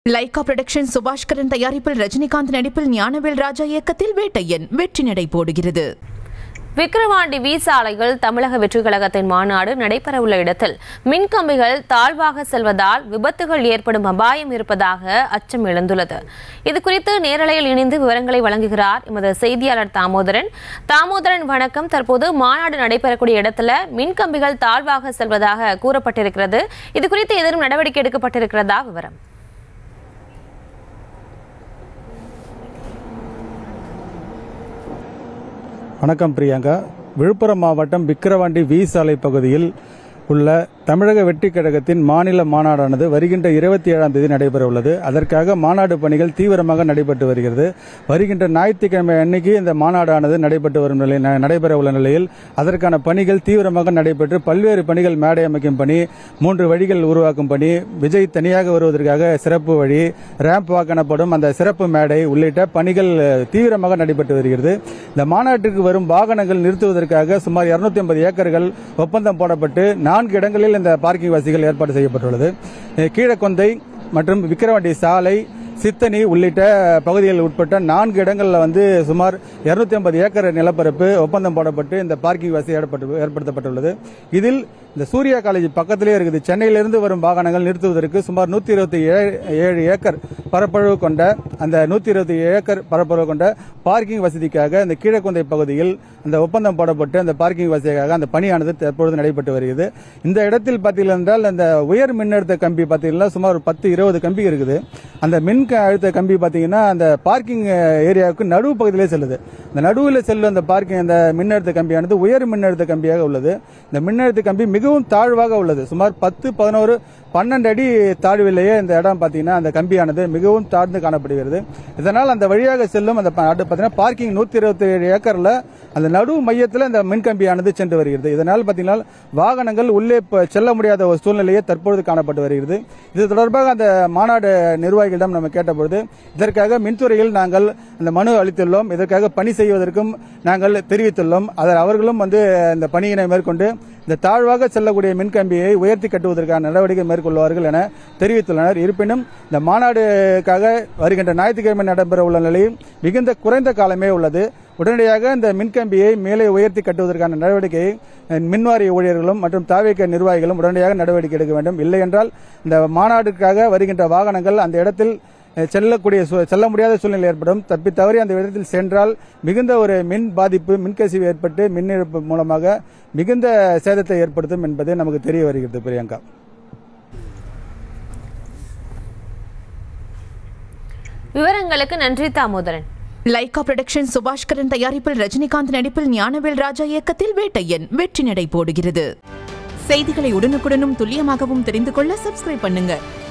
Lyca production Subaskaran தயாரிப்பில் ரஜினிகாந்த் நடிப்பில் ஞானவேல் ராஜா இயக்கத்தில் வேட்டையன் வெற்றி நடை போடுகிறது விக்கிரவாண்டி வி சாலையில் தமிழக வெற்றிக் கழகத்தின் மாநாடு நடைபெறவுள்ள இடத்தில் மின்கம்பிகள் தாழ்வாக செல்வதால் விபத்துகள் ஏற்படும் அபாயம் இருப்பதாக அச்சம் எழுந்துள்ளது இதுகுறித்து நேரலையில் இணைந்து விவரங்களை வழங்குகிறார் எமது செய்தியாளர் தாமோதரன் தாமோதரன் வணக்கம் தற்போது மாநாடு நடைபெறக்கூடிய இடத்துல மின்கம்பிகள் தாழ்வாக செல்வதாக கூறப்பட்டிருக்கிறது இதுகுறித்து ஏதேனும் நடவடிக்கை எடுக்கப்பட்டிருக்கிறதா விவரம் வணக்கம் பிரியங்கா விழுப்புரம் மாவட்டம் விக்கிரவாண்டி வி சாலை பகுதியில் உள்ள தமிழக வெற்றிக் கழகத்தின் மாநில மாநாடானது வருகின்ற இருபத்தி ஏழாம் தேதி நடைபெற உள்ளது அதற்காக மாநாடு பணிகள் தீவிரமாக நடைபெற்று வருகிறது வருகின்ற ஞாயிற்றுக்கிழமை அன்னைக்கு இந்த மாநாடானது நடைபெற்று வரும் நிலை ந- நடைபெற உள்ள நிலையில் அதற்கான பணிகள் தீவிரமாக நடைபெற்று பல்வேறு பணிகள் மேடை அமைக்கும் பணி மூன்று வழிகள் உருவாக்கும் பணி விஜய் தனியாக வருவதற்காக சிறப்பு வழி ரேம்ப் வாக் எனப்படும் அந்த சிறப்பு மேடை உள்ளிட்ட பணிகள் அஹ், தீவிரமாக நடைபெற்று வருகிறது இந்த மாநாட்டிற்கு வரும் வாகனங்கள் நிறுத்துவதற்காக சுமார் 250 ஐம்பது ஏக்கர்கள் ஒப்பந்தம் போடப்பட்டு நான்கு இடங்களில் இந்த பார்க்கிங் வசதிகள் ஏற்பாடு செய்யப்பட்டுள்ளது அஹ், கீழக்கொந்தை மற்றும் விக்கிரவாண்டி சாலை சித்தனி உள்ளிட்ட பகுதிகள் உட்பட்ட நான்கு இடங்களில் வந்து சுமார் 250 ஐம்பது ஏக்கர் நிலப்பரப்பு ஒப்பந்தம் போடப்பட்டு இந்த பார்க்கிங் வசதி ஏற்பட்டு- ஏற்படுத்தப்பட்டுள்ளது இதில் இந்த சூர்யா காலேஜ் பக்கத்திலே இருக்குது சென்னையிலிருந்து வரும் வாகனங்கள் நிறுத்துவதற்கு சுமார் நூத்தி இருபத்தி ஏழு ஏக்கர் பரப்பளவு கொண்ட அந்த நூத்தி இருபத்தி ஏக்கர் பரப்பளவு கொண்ட பார்க்கிங் வசதிக்காக இந்த கீழக்குந்தை பகுதியில் அந்த ஒப்பந்தம் போடப்பட்டு அந்த பார்க்கிங் வசதிக்காக அந்த பணியானது தற்பொழுது நடைபெற்று வருகிறது இந்த இடத்தில் பார்த்தீர்கள் என்றால் அந்த உயர் மின்னழுத்த கம்பி பார்த்தீங்கன்னா சுமார் ஒரு பத்து இருபது கம்பி இருக்குது அந்த மின் க- அழுத்த கம்பி பார்த்தீங்கன்னா அந்த பார்க்கிங் ஏரியாவுக்கு நடுவு பகுதியிலே செல்லுது அந்த நடுவில் செல்லும் அந்த பார்க்கிங் அந்த மின்னழுத்த கம்பியானது உயர் மின்னழுத்த கம்பியாக உள்ளது இந்த மின்னழுத்த கம்பி மிகவும் தாழ்வாக உள்ளது சுமார் பத்து பதினோரு பன்னெண்டு அடி தாழ்விலேயே இந்த இடம் பார்த்தீங்கன்னா அந்த கம்பியானது மிகவும் தாழ்ந்து காணப்படுகிறது இதனால் அந்த வழியாக செல்லும் அந்த ப- அது பார்த்தீங்கன்னா பார்க்கிங் நூற்றி இருபத்தி ஏழு ஏக்கரில் அந்த நடு மையத்தில் இந்த மின்கம்பியானது சென்று வருகிறது இதனால் பார்த்தீங்கன்னா வாகனங்கள் உள்ளே ப- செல்ல முடியாத ஒரு சூழ்நிலையே தற்பொழுது காணப்பட்டு வருகிறது இது தொடர்பாக அந்த மாநாடு நிர்வாகிகளிடம் நம்ம கேட்டபொழுது இதற்காக மின்துறையில் நாங்கள் அந்த மனு அளித்துள்ளோம் இதற்காக பணி செய்வதற்கும் நாங்கள் தெரிவித்துள்ளோம் அதில் அவர்களும் வந்து இந்த பணியினை மேற்கொண்டு இந்த தாழ்வாக செல்லக்கூடிய மின்கம்பியை உயர்த்தி கட்டுவதற்கான நடவடிக்கை மேற்கொள்வார்கள் என தெரிவித்துள்ளனர் இருப்பினும் இந்த மாநாடுக்காக வருகின்ற ஞாயிற்றுக்கிழமை நடைபெற உள்ள நிலையில் மிகுந்த குறைந்த காலமே உள்ளது உடனடியாக இந்த மின்கம்பியை மேலே உயர்த்தி கட்டுவதற்கான நடவடிக்கையை அஹ், மின்வாரிய ஊழியர்களும் மற்றும் தாவேக்க நிர்வாகிகளும் உடனடியாக நடவடிக்கை எடுக்க வேண்டும் இல்லை என்றால் இந்த மாநாடுக்காக வருகின்ற வாகனங்கள் அந்த இடத்தில் அஹ், செல்லக்கூடிய சூ- செல்ல முடியாத சூழ்நிலை ஏற்படும் தப்பி தவறி அந்த இடத்தில் சென்றால் மிகுந்த ஒரு மின் பாதிப்பு மின்கசிவு ஏற்பட்டு மின் இழப்பு மூலமாக மிகுந்த சேதத்தை ஏற்படுத்தும் என்பது நமக்கு தெரிய வருகிறது பிரியங்கா விவரங்களுக்கு நன்றி தாமோதரன் லைகா புரொடக்ஷன் சுபாஷ்கரன் தயாரிப்பில் ரஜினிகாந்த் நடிப்பில் ஞானவேல் ராஜா இயக்கத்தில் வேட்டையன் வெற்றி நடை போடுகிறது செய்திகளை உடனுக்குடனும் துல்லியமாகவும் தெரிந்து கொள்ள சப்ஸ்கிரைப் பண்ணுங்க